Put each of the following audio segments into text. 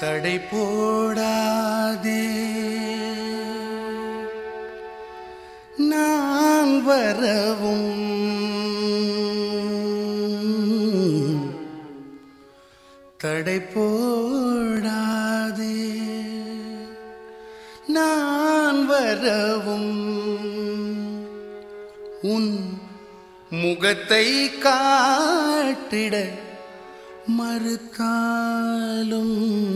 தடை போடாதே நான் வரவும் தடை போடாதே நான் வரவும் உன் முகத்தை காட்டிட மறுத்தாலும்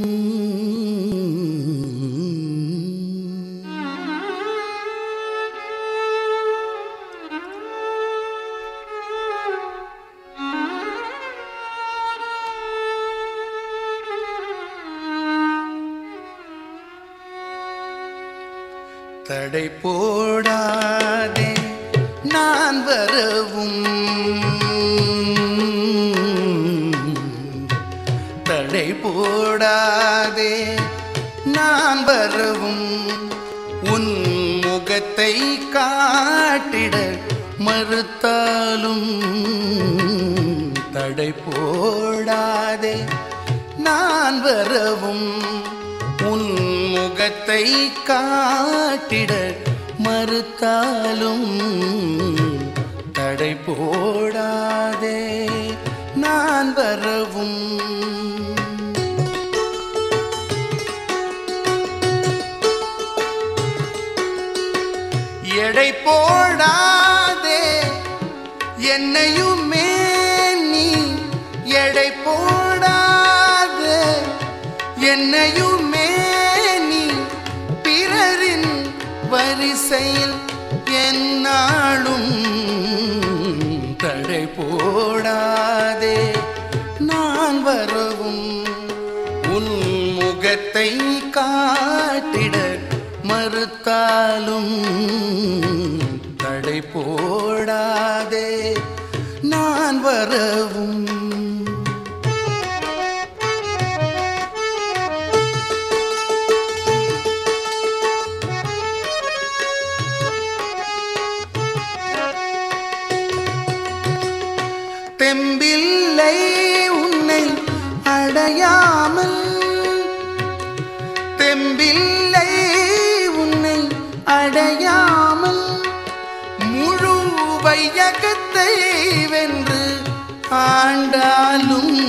தடை போடாதே நான் வரவும் தடை போடாதே நான் வரவும் உன் முகத்தை காட்டிட மறுத்தாலும் தடை போடாதே நான் வரவும் உன் முகத்தை காட்டிட மறுத்தாலும் தடை போடாதே நான் வரவும் எடை போடாதே என்னையுமே நீ எடை போடாதே என்னையுமே நீ பிறரின் வரிசையில் என்னாலும் தடை போடாதே நான் வரவும் உன் முகத்தை காட்டிட மறுத்தாலும் தடை போடாதே நான் வரவும் தெம்பில்லை உன்னை அடையாமல் தெம்பில்லை உன்னை அடையாமல் முழு வையகத்தை வென்று ஆண்டாலும்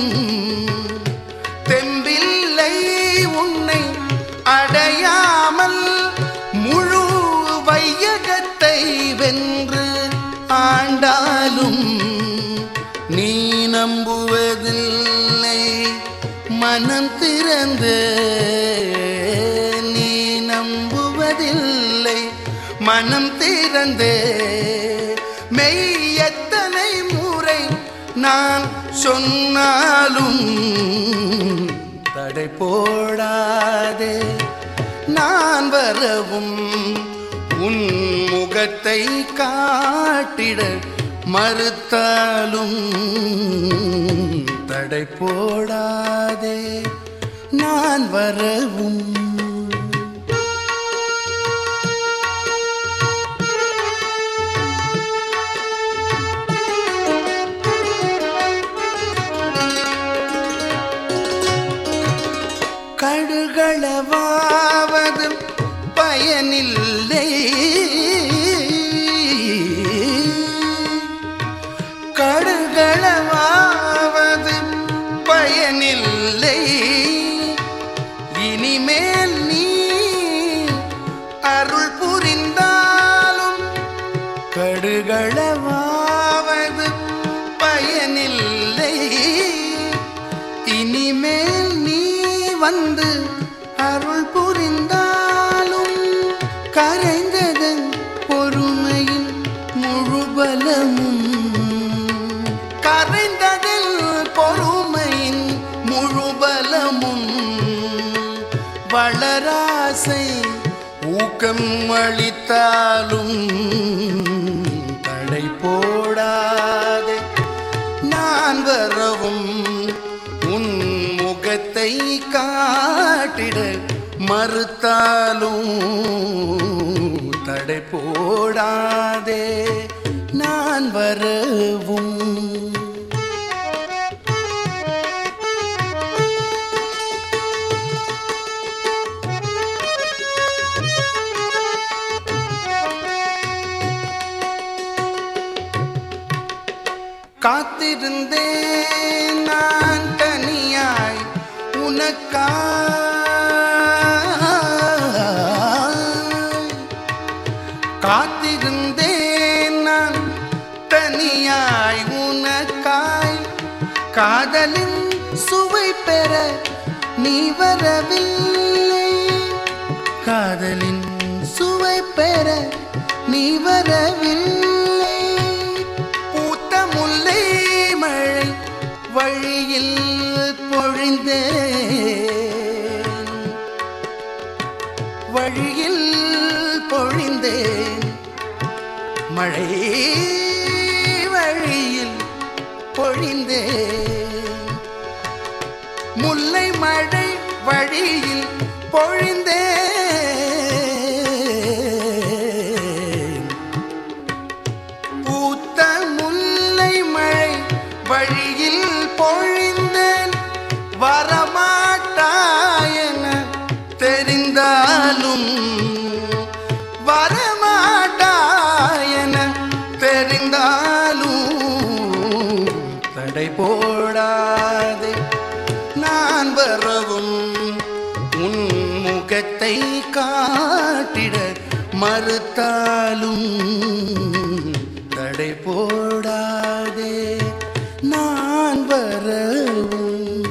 தெம்பில்லை உன்னை அடையாமல் முழு வையகத்தை வென்று ஆண்டாலும் நீ நம்புவதில்லை மனம் திறந்து நீ நம்புவதில்லை மனம் திறந்து மெய்யத்தனை முறை நான் சொன்னாலும் தடை போடாதே நான் வரவும் உன் முகத்தை காட்டிட மறுத்தாலும் தடை போடாதே நான் வரவும் கடுகளவாவது பயனில்லை கடுகளவாவது பயனில்லை இனிமேல் நீ அருள் புரிந்தாலும் கடுகளவாவது பயனில்லை இனிமேல் நீ வந்து அருள் புரிந்தாலும் கரைந்ததன் பொறுமையின் முழு பலமும் கரைந்ததில் பொறுமையின் முழு பலமும் வளராசை ஊக்கம் அளித்தாலும் தடை போடாதே நான் வரவும் உன் முகத்தை காட்டிட மறுத்தாலும் தடை போடாதே நான் வரவும் காத்திருந்தேன் நான் தனியாய் உனக்காய் காத்திருந்தேன் நான் தனியாய் உனக்காய் காதலின் சுவை பெற நீ வரவில்லை காதலின் சுவை பெற நீ வரவில்லை பூத்த முல்லை மழை வழியில் பொழிந்தேன் வழியில் பொழிந்தேன் மழை வழியில் பொழிந்தேன் முல்லை மழை வழியில் பொழிந்தேன் பூத்த முல்லை மழை வழியில் பொழிந்தேன் வரமாட்டாயென தெரிந்தாலும் வரமாட்டாயென தெரிந்தாலும் தடை போடாதே நான் வரவும் உன் முகத்தை காட்டிட மறுத்தாலும் தடை போடாதே நான் வரவும்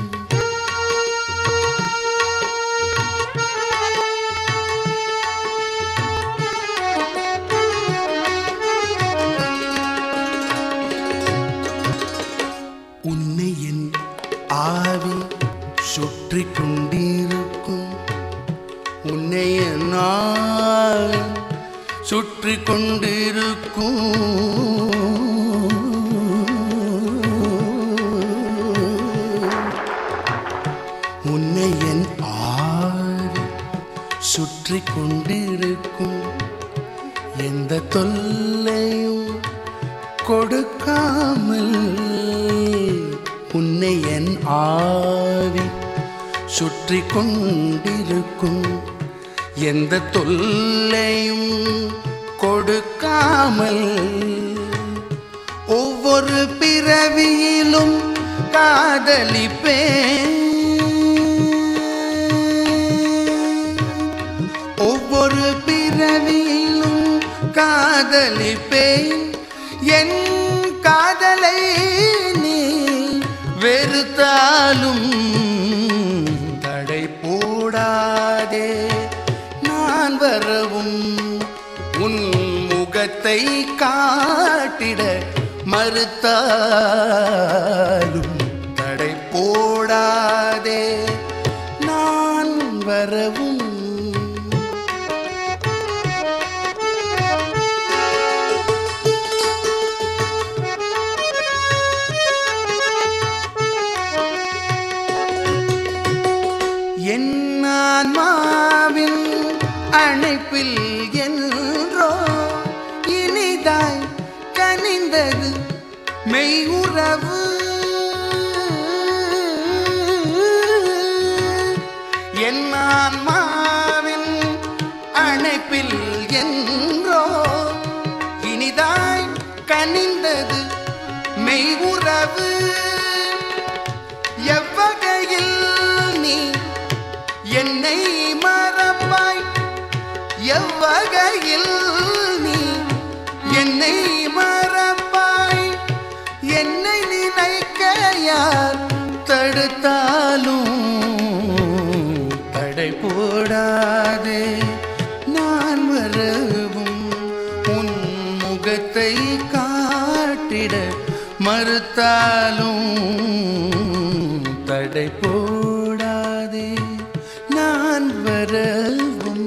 உன்னை என் ஆவி சுற்றி கொண்டிருக்கும் உன்னை என் ஆவி சுற்றி கொண்டிருக்கும் உன்னை என் ஆவி சுற்றி கொண்டிருக்கும் எந்த தொல்லையும் கொடுக்காமல் உன்னை என் ஆவி சுற்றி கொண்டிருக்கும் எந்த தொல்லையும் கொடுக்காமல் ஒவ்வொரு பிறவியிலும் காதலிப்பேன் ஒவ்வொரு பிறவியிலும் காதலிப்பேன் என் காதலை நீ வெறுத்தாலும் தடை போடாதே நான் வரவும் உன் முகத்தை காட்டிட மறுத்தாலும் தடை போடாதே நான் வரவும் என் ஆன்மாவின் அணைப்பில் என்றோ இனிதாய் கனிந்தது மெய் உறவு என் ஆன்மாவின் அணைப்பில் என்றோ இனிதாய் கனிந்தது மெய் உறவு எவ்வகையில் நீ என்னை மறப்பாய் எவ்வகையில் நீ என்னை மறப்பாய் என்னை நினைக்க யார் தடுத்தாலும் தடை போடாதே நான் வரவும் உன் முகத்தை காட்டிட மறுத்தாலும் தடை போடாதே நான் வரவும்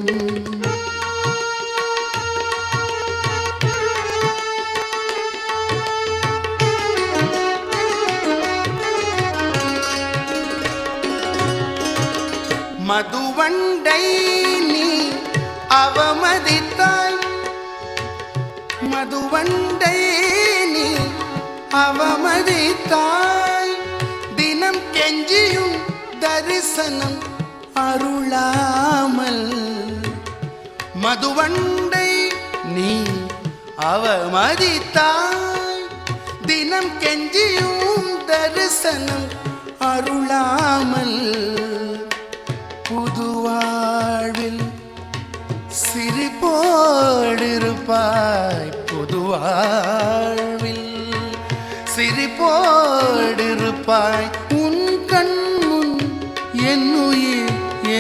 மதுவண்டை நீ அவமதித்தாய் மதுவண்டை நீ அவமதித்தாய் தினம் கெஞ்சியும் தரிசனம் அருளாமல் மதுவண்டை நீ அவமதித்தாய் தினம் தினம் கெஞ்சியும் தரிசனம் அருளாமல் புது வாழ்வில் சிரிப்போடிருப்பாய் புது வாழ்வில் சிரிப்போடிருப்பாய் உன் கண் முன் என் உயிர்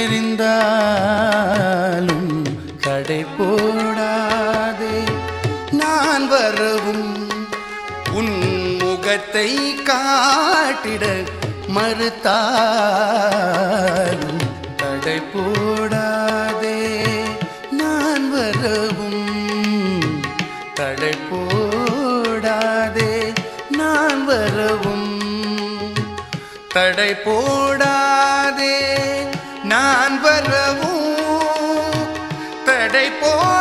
எரிந்தாலும் கடை போடாதே நான் வரவும் உன் முகத்தை காட்டிட மறுத்தாலும் தடை போடாதே நான் வரவும் தடை போடாதே நான் வரவும் தடை போடாதே நான் வரவும் தடை போடாதே